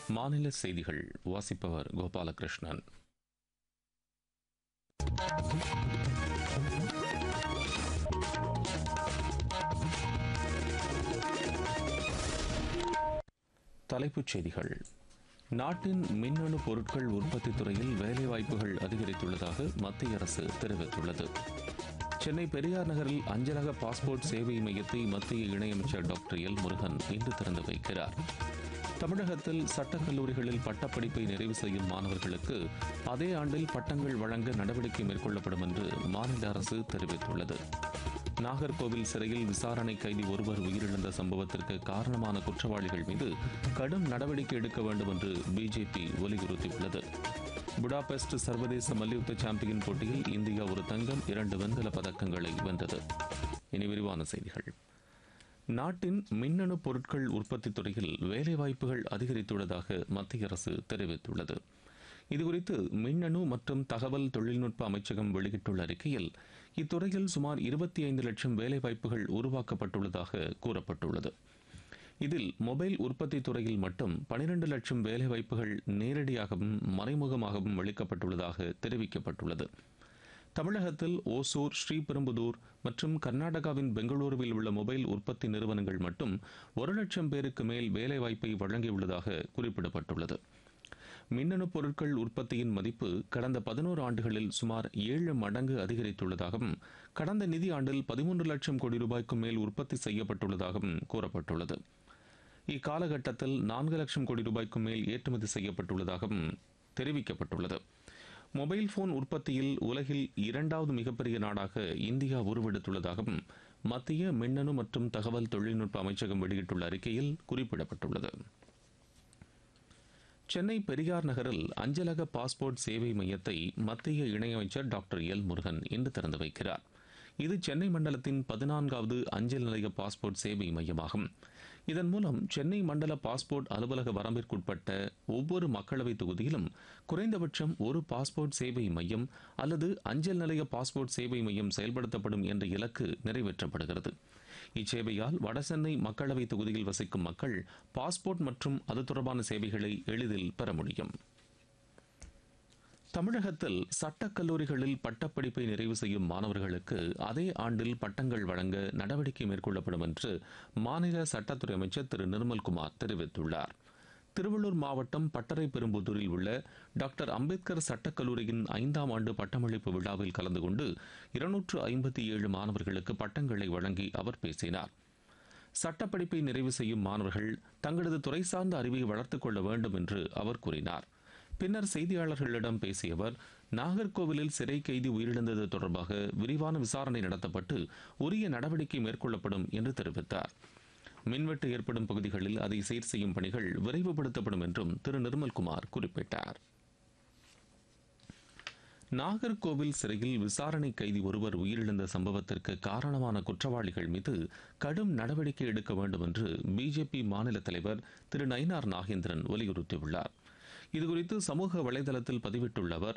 மாநில செய்திகள் வாசிப்பவர் கோபாலகிருஷ்ணன் தலைப்புச் செய்திகள் நாட்டின் மின்னணு பொருட்கள் உற்பத்தி துறையில் வேலைவாய்ப்புகள் அதிகரித்துள்ளதாக மத்திய அரசு தெரிவித்துள்ளது சென்னை பெரியார் நகரில் அஞ்சலக பாஸ்போர்ட் சேவை மையத்தை மத்திய இணையமைச்சர் டாக்டர் எல் முருகன் இன்று திறந்து வைக்கிறார் தமிழகத்தில் சட்டக் கல்லூரிகளில் பட்டப்படிப்பை நிறைவு செய்யும் மாணவர்களுக்கு அதே ஆண்டில் பட்டங்கள் வழங்க நடவடிக்கை மேற்கொள்ளப்படும் என்று மாநில அரசு தெரிவித்துள்ளது நாகர்கோவில் சிறையில் விசாரணை கைதி ஒருவர் உயிரிழந்த சம்பவத்திற்கு காரணமான குற்றவாளிகள் மீது கடும் நடவடிக்கை எடுக்க வேண்டும் என்று பிஜேபி வலியுறுத்தியுள்ளது புடாபெஸ்ட் சர்வதேச மல்யுத்த சாம்பியன் போட்டியில் இந்தியா ஒரு தங்கம் இரண்டு வெண்கல பதக்கங்களை வென்றது இனி விரிவான செய்திகள் நாட்டின் மின்னணு பொருட்கள் உற்பத்தி துறையில் வேலைவாய்ப்புகள் அதிகரித்துள்ளதாக மத்திய அரசு தெரிவித்துள்ளது இதுகுறித்து மின்னணு மற்றும் தகவல் தொழில்நுட்ப அமைச்சகம் வெளியிட்டுள்ள அறிக்கையில் இத்துறையில் சுமார் இருபத்தி ஐந்து லட்சம் வேலைவாய்ப்புகள் உருவாக்கப்பட்டுள்ளதாக கூறப்பட்டுள்ளது இதில் மொபைல் உற்பத்தி துறையில் மட்டும் பனிரெண்டு லட்சம் வேலைவாய்ப்புகள் நேரடியாகவும் மறைமுகமாகவும் அளிக்கப்பட்டுள்ளதாக தெரிவிக்கப்பட்டுள்ளது தமிழகத்தில் ஓசூர் ஸ்ரீபெரும்புதூர் மற்றும் கர்நாடகாவின் பெங்களூருவில் உள்ள மொபைல் உற்பத்தி நிறுவனங்கள் மட்டும் ஒரு லட்சம் பேருக்கு மேல் வேலைவாய்ப்பை வழங்கியுள்ளதாக குறிப்பிடப்பட்டுள்ளது மின்னணு பொருட்கள் உற்பத்தியின் மதிப்பு கடந்த பதினோரு ஆண்டுகளில் சுமார் ஏழு மடங்கு அதிகரித்துள்ளதாகவும் கடந்த நிதி ஆண்டில் பதிமூன்று லட்சம் கோடி ரூபாய்க்கும் மேல் உற்பத்தி செய்யப்பட்டுள்ளதாகவும் கூறப்பட்டுள்ளது இக்காலகட்டத்தில் நான்கு லட்சம் கோடி ரூபாய்க்கும் மேல் ஏற்றுமதி செய்யப்பட்டுள்ளதாகவும் தெரிவிக்கப்பட்டுள்ளது மொபைல் போன் உற்பத்தியில் உலகில் இரண்டாவது மிகப்பெரிய நாடாக இந்தியா உருவெடுத்துள்ளதாகவும் மத்திய மின்னணு மற்றும் தகவல் தொழில்நுட்ப அமைச்சகம் வெளியிட்டுள்ள அறிக்கையில் குறிப்பிடப்பட்டுள்ளது சென்னை பெரியார் நகரில் அஞ்சலக பாஸ்போர்ட் சேவை மையத்தை மத்திய இணையமைச்சர் டாக்டர் எல் முருகன் இன்று திறந்து வைக்கிறார் இது சென்னை மண்டலத்தின் பதினான்காவது அஞ்சல் நிலைய பாஸ்போர்ட் சேவை மையமாகும் இதன் மூலம் சென்னை மண்டல பாஸ்போர்ட் அலுவலக வரம்பிற்குட்பட்ட ஒவ்வொரு மக்களவைத் தொகுதியிலும் குறைந்தபட்சம் ஒரு பாஸ்போர்ட் சேவை மையம் அல்லது அஞ்சல் நிலைய பாஸ்போர்ட் சேவை மையம் செயல்படுத்தப்படும் என்ற இலக்கு நிறைவேற்றப்படுகிறது இச்சேவையால் வடசென்னை மக்களவை தொகுதியில் வசிக்கும் மக்கள் பாஸ்போர்ட் மற்றும் அது தொடர்பான சேவைகளை எளிதில் பெற முடியும் தமிழகத்தில் சட்டக் கல்லூரிகளில் பட்டப்படிப்பை நிறைவு செய்யும் மாணவர்களுக்கு அதே ஆண்டில் பட்டங்கள் வழங்க நடவடிக்கை மேற்கொள்ளப்படும் என்று மாநில சட்டத்துறை அமைச்சர் திரு நிர்மல்குமார் தெரிவித்துள்ளார் திருவள்ளூர் மாவட்டம் பட்டறை பெரும்புதூரில் உள்ள டாக்டர் அம்பேத்கர் சட்டக் கல்லூரியின் ஐந்தாம் ஆண்டு பட்டமளிப்பு விழாவில் கலந்து கொண்டு இருநூற்று ஐம்பத்தி ஏழு மாணவர்களுக்கு பட்டங்களை வழங்கி அவர் பேசினார் சட்டப்படிப்பை நிறைவு செய்யும் மாணவர்கள் தங்களது துறை சார்ந்த அறிவை வளர்த்துக் கொள்ள வேண்டும் என்று அவர் கூறினார் பின்னர் செய்தியாளர்களிடம் பேசிய அவர் நாகர்கோவிலில் சிறை கைதி உயிரிழந்தது தொடர்பாக விரிவான விசாரணை நடத்தப்பட்டு உரிய நடவடிக்கை மேற்கொள்ளப்படும் என்று தெரிவித்தார் மின்வெட்டு ஏற்படும் பகுதிகளில் அதை சீர் செய்யும் பணிகள் விரைவுபடுத்தப்படும் என்றும் திரு நிர்மல்குமார் குறிப்பிட்டார் நாகர்கோவில் சிறையில் விசாரணை கைதி ஒருவர் உயிரிழந்த சம்பவத்திற்கு காரணமான குற்றவாளிகள் மீது கடும் நடவடிக்கை எடுக்க வேண்டும் என்று பிஜேபி மாநில தலைவர் திரு நயினார் நாகேந்திரன் வலியுறுத்தியுள்ளார் இதுகுறித்து சமூக வலைதளத்தில் பதிவிட்டுள்ள அவர்